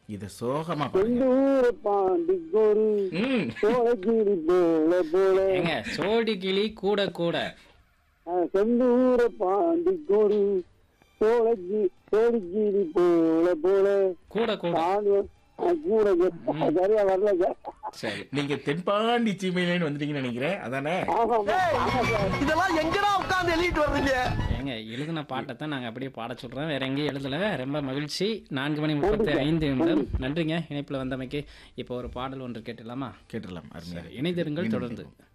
இத சோகமா பாருங்க செந்தூர பாண்டிக்கொரு ம் சோழகிரி போல போல ஏங்க சோடி கிளி கூட கூட ஆ, செந்தூர பாண்டிக்கொரு சோழகி சோழிகிரி போல போல கூட கூட நானும் ஆ, கூட சரியா வரல சார் சரி நீங்க தென்பாண்டி சீமையிலேன்னு வந்துட்டீங்கன்னு நினைக்கிறேன் அதானே ஆமா ஆமா சார் இதெல்லாம் எங்கடா உட்கார்ந்து எழுதிட்டு வர்றீங்க ஏங்க எழுதின பாட்டை தான் நாங்கள் அப்படியே பாட சொல்கிறோம் வேற எங்கேயும் எழுதல ரொம்ப மகிழ்ச்சி நான்கு மணி முப்பத்தி ஐந்து நிமிடம் நன்றிங்க இணைப்பில் வந்தமைக்கு இப்போ ஒரு பாடல் ஒன்று கேட்டுடலாமா கேட்டுடலாம் அருமையா இணைந்திருங்கள் மீண்டும் தொடர்ந்து கேட்போம்.